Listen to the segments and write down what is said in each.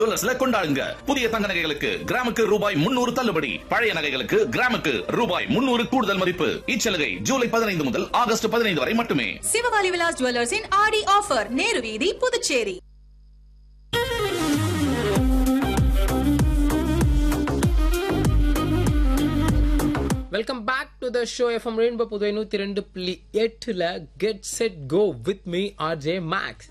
ஜுவல்லர்ஸ்ல கொண்டாடுங்க புதிய தங்க நகைகளுக்கு கிராமுக்கு ரூபாய் முன்னூறு தள்ளுபடி பழைய நகைகளுக்கு கிராமுக்கு ரூபாய் முன்னூறு கூடுதல் மதிப்பு இச்சலுகை ஜூலை பதினைந்து முதல் ஆகஸ்ட் பதினைந்து வரை மட்டுமே சிவகாலி விலாஸ் ஜுவல்லர்ஸின் ஆடி ஆஃபர் நேரு வீதி Puducherry welcome back to the show FM Rainbow Puduvai நூத்தி ரெண்டு புள்ளி எட்டுல get set go with me RJ Max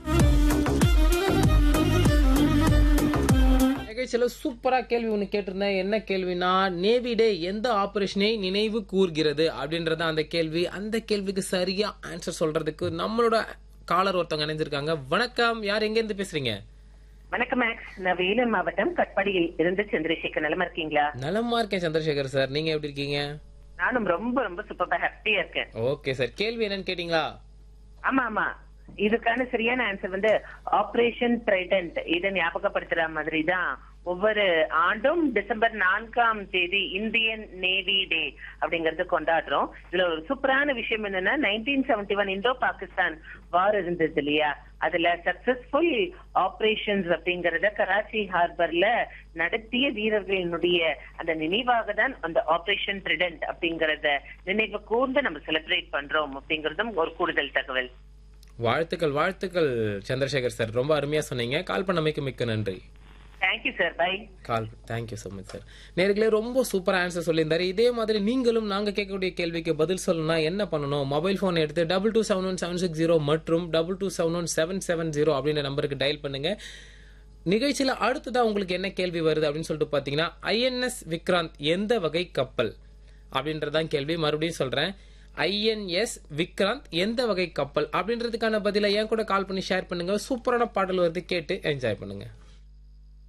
நிகழ்ச்சியில சூப்பரா கேள்வி ஒன்று கேட்டிருந்தேன் என்ன கேள்வினா நேவி டே எந்த ஆபரேஷனை நினைவு கூர்கிறது அப்படின்றத அந்த கேள்வி அந்த கேள்விக்கு சரியா ஆன்சர் சொல்றதுக்கு நம்மளோட காலர் ஒருத்தவங்க இணைஞ்சிருக்காங்க வணக்கம் யார் எங்க இருந்து பேசுறீங்க வணக்கம் மேக்ஸ் நான் வேலூர் மாவட்டம் கட்பாடியில் இருந்து சந்திரசேகர் நலமா இருக்கீங்களா நலமா இருக்கேன் சந்திரசேகர் சார் நீங்க எப்படி இருக்கீங்க நானும் ரொம்ப ரொம்ப சூப்பரா ஹாப்பியா இருக்கேன் ஓகே சார் கேள்வி என்னன்னு கேட்டீங்களா ஆமா ஆமா இதுக்கான சரியான ஆன்சர் வந்து ஆபரேஷன் ட்ரைடன்ட் இதை ஞாபகப்படுத்துற மாதிரி தான் ஒவ்வொரு ஆண்டும் டிசம்பர் நான்காம் தேதி இந்தியன் நேவி டே அப்படிங்கறது கொண்டாடுறோம் இதுல ஒரு சூப்பரான விஷயம் என்னன்னா nineteen seventy one Indo Pakistan war இருந்தது இல்லையா அதுல சக்சஸ்ஃபுல் ஆபரேஷன்ஸ் அப்படிங்கறத கராச்சி ஹார்பர்ல நடத்திய வீரர்களினுடைய அந்த நினைவாக தான் அந்த ஆபரேஷன் ட்ரிடன்ட் அப்படிங்கறத நினைவு கூர்ந்து நம்ம செலிப்ரேட் பண்றோம் அப்படிங்கறதும் ஒரு கூடுதல் தகவல் வாழ்த்துக்கள் வாழ்த்துக்கள் சந்திரசேகர் சார் ரொம்ப அருமையா சொன்னீங்க கால் பண்ணமைக்கு மிக்க நன்றி thank you sir bye call thank you so much sir நேர்களே ரொம்ப சூப்பர் ஆன்சர் சொல்லியிருந்தாரு இதே மாதிரி நீங்களும் நாங்கள் கேட்கக்கூடிய கேள்விக்கு பதில் சொல்லணும்னா என்ன பண்ணணும் மொபைல் ஃபோன் எடுத்து double two seven one seven six zero மற்றும் double two seven one seven seven zero அப்படின்ற நம்பருக்கு டயல் பண்ணுங்க நிகழ்ச்சியில் அடுத்ததா உங்களுக்கு என்ன கேள்வி வருது அப்படின்னு சொல்லிட்டு பார்த்தீங்கன்னா ஐஎன்எஸ் விக்ராந்த் எந்த வகை கப்பல் அப்படின்றதான் கேள்வி மறுபடியும் சொல்றேன் ஐஎன்எஸ் விக்ராந்த் எந்த வகை கப்பல் அப்படின்றதுக்கான பதிலை என் கூட கால் பண்ணி ஷேர் பண்ணுங்க சூப்பரான பாடல் வருது கேட்டு என்ஜாய் பண்ணுங்க